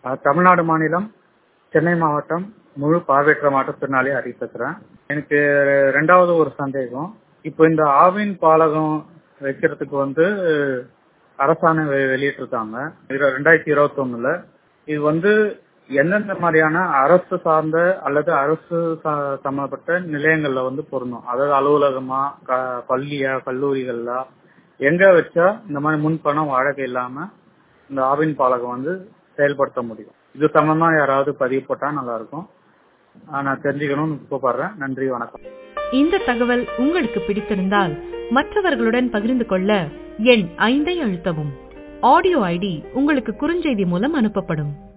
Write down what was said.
அஹ், தமிழ்நாடு மாநிலம் சென்னை மாவட்டம் முழு பார்வையற்ற மாற்றுத்திறனாளி அறிவிப்பேன் எனக்கு ரெண்டாவது ஒரு சந்தேகம் இப்போ இந்த ஆவின் பாலகம் வைக்கிறதுக்கு வந்து அரசாணை வெ- வெளியிட்டிருக்காங்க இது ரெண்டாயிரத்தி இருபத்தி ஒண்ணுல இது வந்து எந்தெந்த மாதிரியான அரசு சார்ந்த அல்லது அரசு ச- சம்பந்தப்பட்ட நிலையங்கள்ல வந்து பொருந்தும் அதாவது அலுவலகமா க- பள்ளியா கல்லூரிகள்ல எங்க வச்சா இந்த மாதிரி முன்பணம் வாடகை இல்லாம இந்த ஆவின் பாலகம் வந்து செயல்படுத்த முடியும் இது சம்பந்தமா யாராவது பதிவு போட்டா நல்லா இருக்கும் ஆஹ் நான் தெரிஞ்சுக்கணும்னு கூப்பிடுறேன் நன்றி வணக்கம் இந்த தகவல் உங்களுக்கு பிடித்திருந்தால் மற்றவர்களுடன் பகிர்ந்து கொள்ள எண் ஐந்தை அழுத்தவும் ஆடியோ ஐடி உங்களுக்கு குறுஞ்செய்தி மூலம் அனுப்பப்படும்